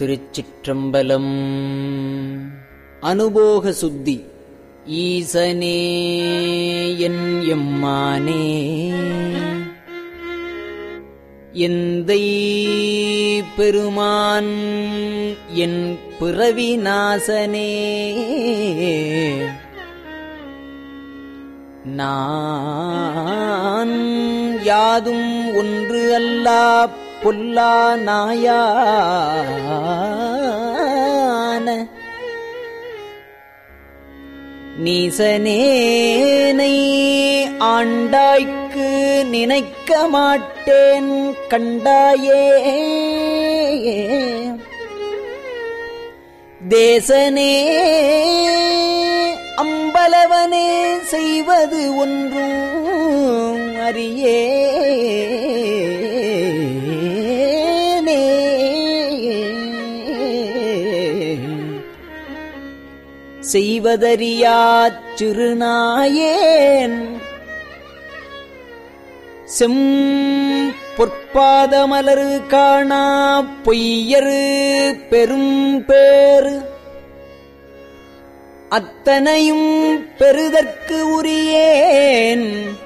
திருச்சிற்றம்பலம் அனுபோக சுத்தி ஈசனே என் எம்மானே எந்தை பெருமான் என் பிறவி நாசனே நான் யாதும் ஒன்று அல்லா பொல்லா நாயான நீசனேனை ஆண்டாய்க்கு நினைக்க மாட்டேன் கண்டாயே தேசனே அம்பலவனே செய்வது ஒன்றும் அறியேனே செய்வதறியாச் சிறுநாயேன் செம் பொற்பாதமலரு காணா பொய்யரு பெரும் பேறு அத்தனையும் பெறுதற்கு உரியேன்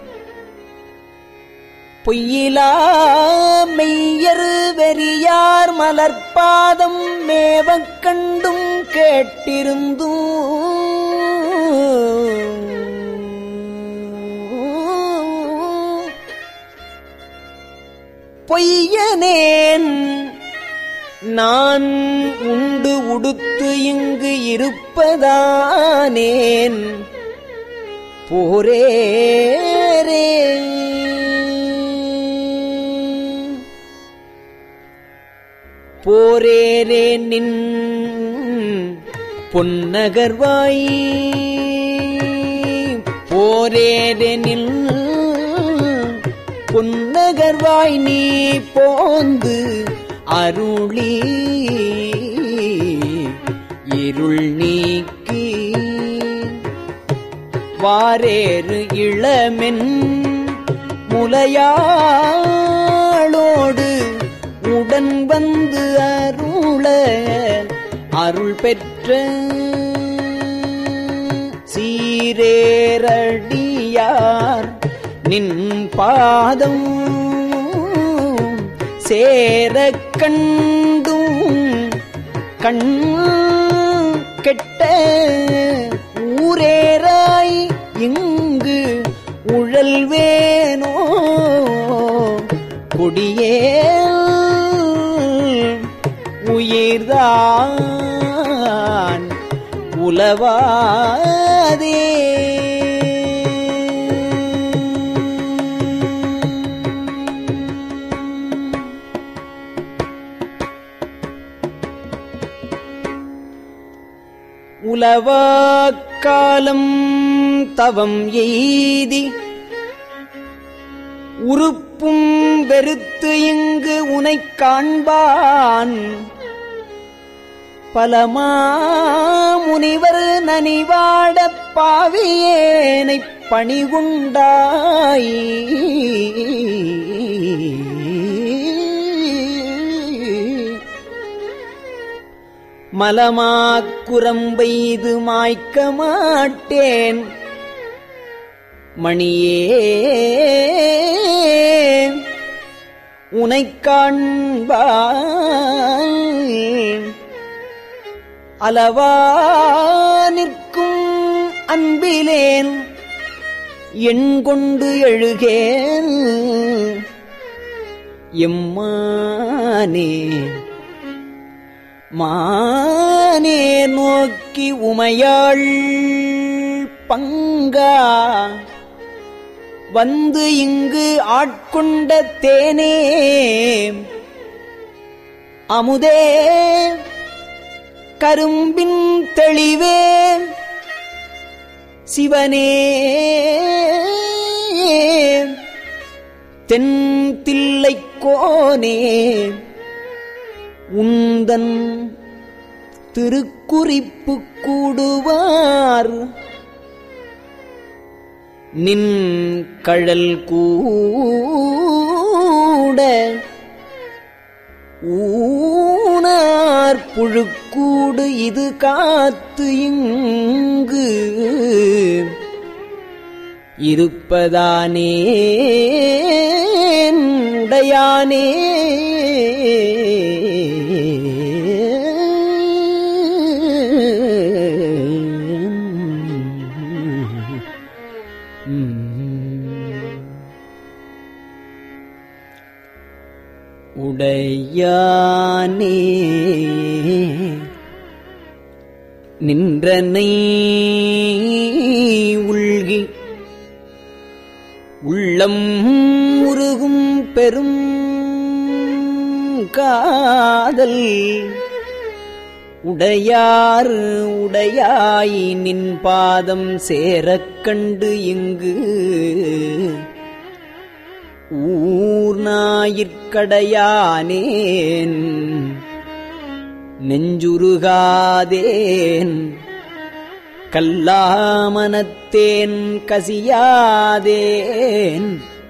பொய்யிலா மெய்யரு வெறியார் மலர்பாதம் மேவக் கண்டும் கேட்டிருந்தும் பொய்யனேன் நான் உண்டு உடுத்து இங்கு இருப்பதானேன் போரேரே போரேரே நின் பொன்னகர்வாய் போரேரே நின் பொன்னகர்வாய் நீ போந்து அருளி இருள் நீக்கி வாரேறு இளமென் முலையாளோடு உடன் வந்து அருள அருள் பெற்ற சீரேரடியார் நின் பாதம் சேர கண்டும் கண் கெட்ட ஊரேராய் இங்கு உழல்வேனோ கொடியே உயிர்தான் உலவாதே உலவாக்காலம் தவம் எய்தி உறுப்பும் வெறுத்து இங்கு உனைக் காண்பான் பலமா முனிவர் நனிவாடப் பாவியேனைப் பணிகுண்டாய் மலமாக்குரம்பெய்து மாய்க்க மாட்டேன் மணியே உனைக் காண்பான் அளவா நிற்கும் அன்பிலேன் எண் கொண்டு எழுகேன் எம்மானே மானே நோக்கி உமையாள் பங்கா வந்து இங்கு ஆட்கொண்ட தேனே அமுதே கரும்பின் தெளிவே சிவனே தென் தில்லைக் கோனே உந்தன் திருக்குறிப்பு கூடுவார் நின் கழல் கூட ஊனார் உடையார் புழுக்கூடு இது காத்து இங்கு இருப்பதானே உடையானே உடையானே நின்றனை உள்கி உள்ளம் உருகும் பெரும் காதல் உடையார் உடையாய் நின் பாதம் சேரக் கண்டு இங்கு ஊர்நாயிற்கடையானேன் நெஞ்சுருகாதேன் கல்லாமனத்தேன் கசியாதேன்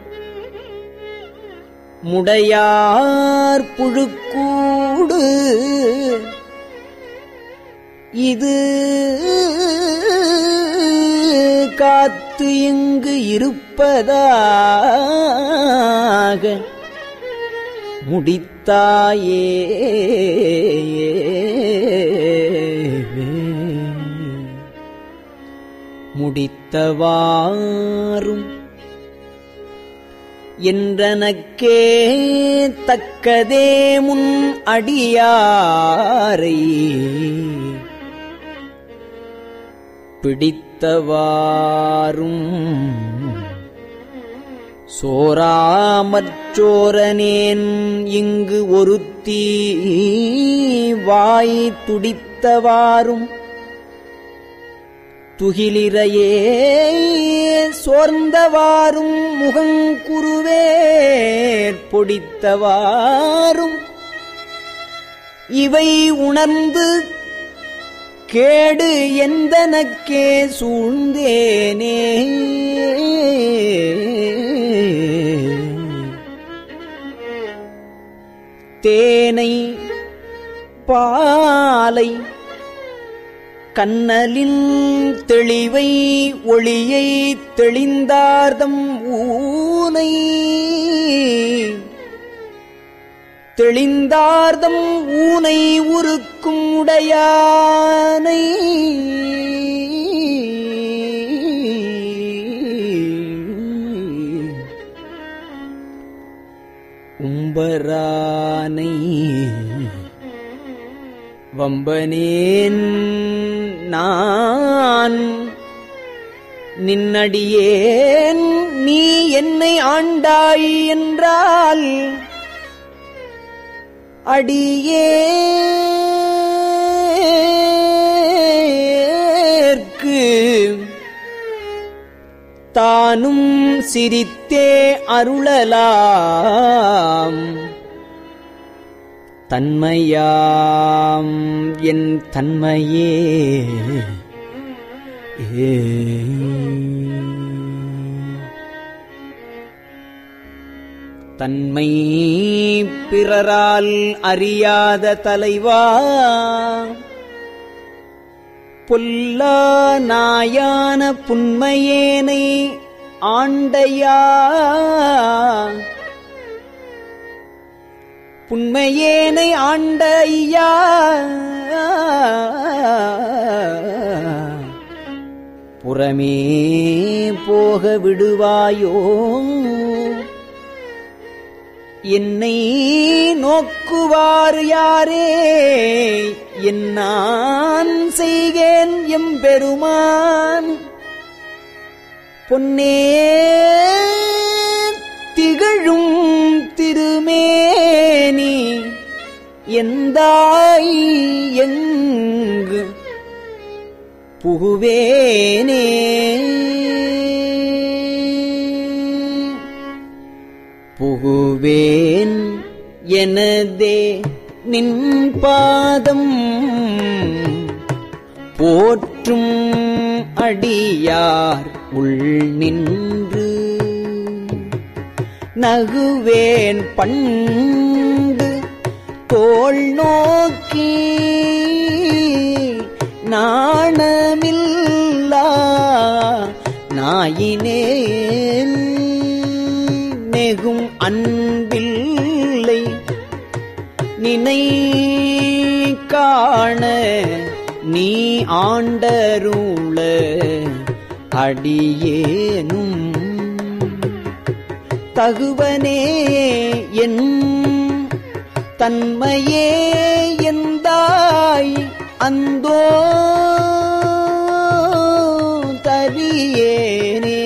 முடையார் புழுக்கூடு இது காத்து இங்கு இருப்பதாக முடித்தாயே முடித்தவாறும் என்றனக்கே தக்கதே முன் அடியாரை பிடித்தவாறும் சோராமற்றோரனேன் இங்கு ஒருத்தீ வாய் துடித்தவாறும் துகிலிரையே சோர்ந்தவாறும் முகங்குருவேற் பொடித்தவாறும் இவை உணர்ந்து கேடு எந்தனக்கே சூழ்ந்தேனே தேனை பாலை கண்ணலின் தெளிவை ஒளியை தெளிந்தார்தம் ஊனை தெளிந்தார்தம் ஊனை உருக்கும் உடையானை உம்பரானை வம்பனேன் நான் நின்னடியேன் நீ என்னை ஆண்டாய் என்றால் அடியேற்கு தானும் சிரித்தே அருளலாம் தன்மையாம் என் தன்மையே ஏ தன்மை பிறரால் அறியாத தலைவா பொல்லா நாயான புன்மையேனை ஆண்டையா புன்மையேனை ஆண்ட ஐயா புறமே போக விடுவாயோ என்னை நோக்குவார் யாரே என் நான் செய்கேன் எம்பெருமான் பொன்னே திகழும் திருமேனி எந்தாய் எங்கு புகுவேனே புகுவேன் எனதே நின் பாதம் போற்றும் அடியார் உள் நின்று நகுவேன் பண்டு தோள் நோக்கி அன்பில்லை நினை காண நீ ஆண்டருள அடியேனும் தகுவனே என் தன்மையே எந்தாய் அந்தோ தரியேனே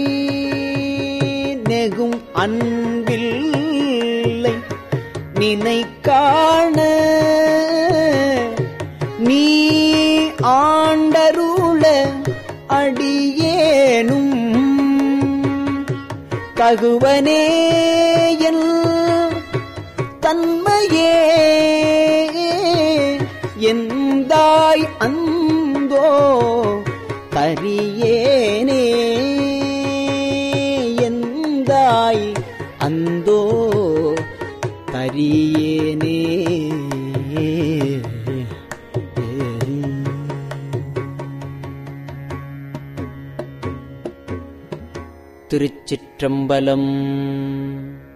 நெகும் அன்பில்லை நினை காண நீ ஆண்டருள அடியேனும் தகுவனே என் தன்மையே எந்தாய் அந்தோ தரியேனே எந்தாய் அந்தோ தரியேனே திருச்சிற்றம்பலம்